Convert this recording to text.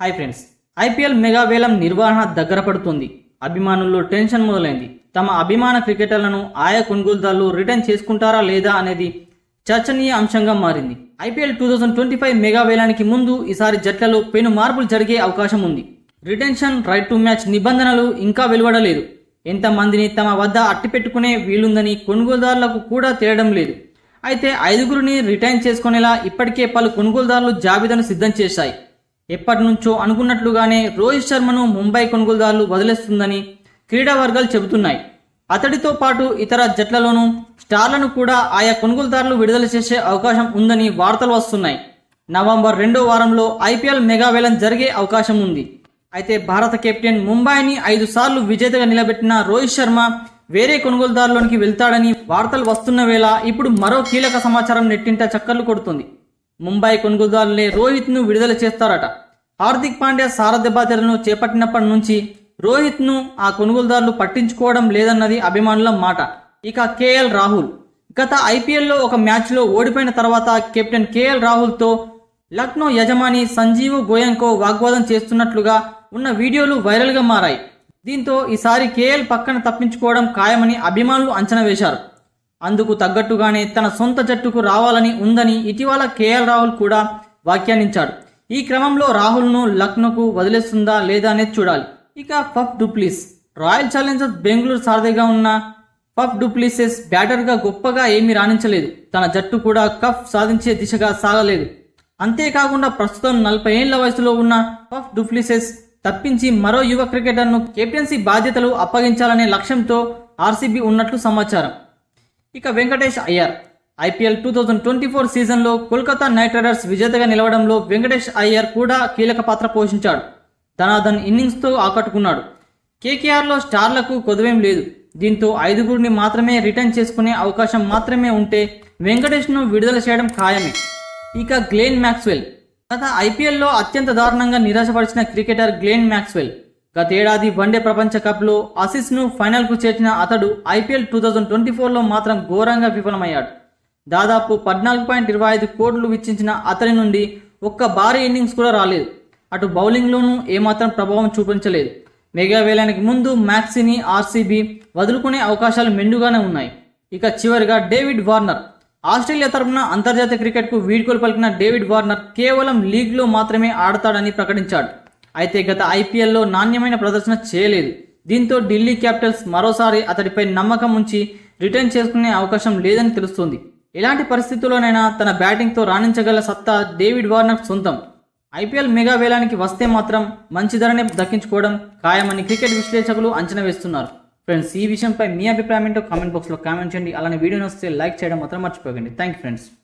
hi friends IPL mega వేలం నిర్వహణ దగ్గర పడుతుంది అభిమానుల్లో టెన్షన్ మొదలైంది తమ అభిమాన క్రికెటర్లను ఆయా కొనుగోలుదారులు రిటర్న్ చేసుకుంటారా లేదా అనేది చర్చనీయ అంశంగా మారింది IPL two thousand twenty five mega వేలానికి ముందు ఈసారి జట్లలో పెను మార్పులు జరిగే అవకాశం ఉంది రిటెన్షన్ రైట్ టు మ్యాచ్ నిబంధనలు ఇంకా వెలువడలేదు ఎంతమందిని తమ వద్ద అట్టిపెట్టుకునే వీలుందని కొనుగోలుదారులకు కూడా తేలడం లేదు అయితే ఐదుగురిని రిటైన్ చేసుకునేలా ఇప్పటికే పలు కొనుగోలుదారులు జాబితాను సిద్ధం చేశాయి ఎప్పటి నుంచో అనుకున్నట్లుగానే రోహిత్ శర్మను ముంబై కొనుగోలుదారులు వదిలేస్తుందని క్రీడా వర్గాలు చెబుతున్నాయి అతడితో పాటు ఇతర జట్లలోనూ స్టార్లను కూడా ఆయా కొనుగోలుదారులు విడుదల చేసే అవకాశం ఉందని వార్తలు వస్తున్నాయి నవంబర్ రెండో వారంలో ఐపీఎల్ మెగా వేలం జరిగే అవకాశం ఉంది అయితే భారత కెప్టెన్ ముంబైని ఐదు సార్లు విజేతగా నిలబెట్టిన రోహిత్ శర్మ వేరే కొనుగోలుదారులోనికి వెళ్తాడని వార్తలు వస్తున్న వేళ ఇప్పుడు మరో కీలక సమాచారం నెట్టింట చక్కర్లు కొడుతుంది ముంబై కొనుగోలుదారులే రోహిత్ను విడుదల చేస్తారట హార్దిక్ పాండ్యా సారథ్య బాధ్యతలను చేపట్టినప్పటి నుంచి రోహిత్ను ఆ కొనుగోలుదారులు పట్టించుకోవడం లేదన్నది అభిమానుల మాట ఇక కేఎల్ రాహుల్ గత ఐపీఎల్లో ఒక మ్యాచ్లో ఓడిపోయిన తర్వాత కెప్టెన్ కేఎల్ రాహుల్తో లక్నో యజమాని సంజీవ్ గోయంకో వాగ్వాదం చేస్తున్నట్లుగా ఉన్న వీడియోలు వైరల్గా మారాయి దీంతో ఈసారి కేఎల్ పక్కన తప్పించుకోవడం ఖాయమని అభిమానులు అంచనా వేశారు అందుకు తగ్గట్టుగానే తన సొంత జట్టుకు రావాలని ఉందని ఇటీవల కేఎల్ రాహుల్ కూడా వ్యాఖ్యానించాడు ఈ క్రమంలో రాహుల్ను లక్నోకు వదిలేస్తుందా లేదా అనేది చూడాలి ఇక Faf du Plessis royal challengers Bengaluru సారథిగా ఉన్న ఫఫ్ డూప్లిసెస్ బ్యాటర్గా గొప్పగా ఏమీ రాణించలేదు తన జట్టు కూడా కప్ సాధించే దిశగా సాగలేదు అంతేకాకుండా ప్రస్తుతం నలభై ఏళ్ల వయసులో ఉన్న ఫఫ్ డూప్లిసెస్ తప్పించి మరో యువ క్రికెటర్ను కెప్టెన్సీ బాధ్యతలు అప్పగించాలనే లక్ష్యంతో ఆర్సీబీ ఉన్నట్లు సమాచారం ఇక Venkatesh Iyer IPL two thousand twenty four సీజన్లో కోల్కతా నైట్ రైడర్స్ విజేతగా నిలవడంలో వెంకటేష్ అయ్యర్ కూడా కీలక పాత్ర పోషించాడు ధనాధన్ ఇన్నింగ్స్తో ఆకట్టుకున్నాడు కేకేఆర్లో స్టార్లకు కొదవేం లేదు దీంతో ఐదుగురిని మాత్రమే రిటర్న్ చేసుకునే అవకాశం మాత్రమే ఉంటే వెంకటేష్ను విడుదల చేయడం ఖాయమే ఇక గ్లేన్ మ్యాక్స్వెల్ గత ఐపీఎల్లో అత్యంత దారుణంగా నిరాశపరిచిన క్రికెటర్ గ్లేన్ మ్యాక్స్వెల్ గతేడాది వన్డే ప్రపంచ కప్లో ఆసీస్ను ఫైనల్కు చేర్చిన అతడు ఐపీఎల్ టూ థౌజండ్ ట్వంటీ ఫోర్లో మాత్రం ఘోరంగా విఫలమయ్యాడు దాదాపు పద్నాలుగు పాయింట్ ఇరవై ఐదు కోట్లు వెచ్చించిన అతని నుండి ఒక్క భారీ ఇన్నింగ్స్ కూడా రాలేదు అటు బౌలింగ్లోనూ ఏమాత్రం ప్రభావం చూపించలేదు మెగా వేలానికి ముందు మ్యాక్సీని ఆర్సీబీ వదులుకునే అవకాశాలు మెండుగానే ఉన్నాయి ఇక చివరిగా డేవిడ్ వార్నర్ ఆస్ట్రేలియా తరపున అంతర్జాతీయ క్రికెట్కు వీడ్కోలు పలికిన డేవిడ్ వార్నర్ కేవలం లీగ్లో మాత్రమే ఆడతాడని ప్రకటించాడు అయితే గత ఐపీఎల్లో నాణ్యమైన ప్రదర్శన చేయలేదు దీంతో ఢిల్లీ క్యాపిటల్స్ మరోసారి అతడిపై నమ్మకం ఉంచి రిటర్న్ చేసుకునే అవకాశం లేదని తెలుస్తోంది ఎలాంటి పరిస్థితుల్లోనైనా తన బ్యాటింగ్తో రాణించగల సత్తా డేవిడ్ వార్నర్ సొంతం ఐపీఎల్ మెగా వేలానికి వస్తే మాత్రం మంచి ధరనే దక్కించుకోవడం ఖాయమని క్రికెట్ విశ్లేషకులు అంచనా వేస్తున్నారు ఫ్రెండ్స్ ఈ విషయంపై మీ అభిప్రాయం ఏంటో కామెంట్ బాక్స్లో కామెంట్ చేయండి అలానే వీడియో వస్తే లైక్ చేయడం మాత్రం మర్చిపోకండి థ్యాంక్ యూ ఫ్రెండ్స్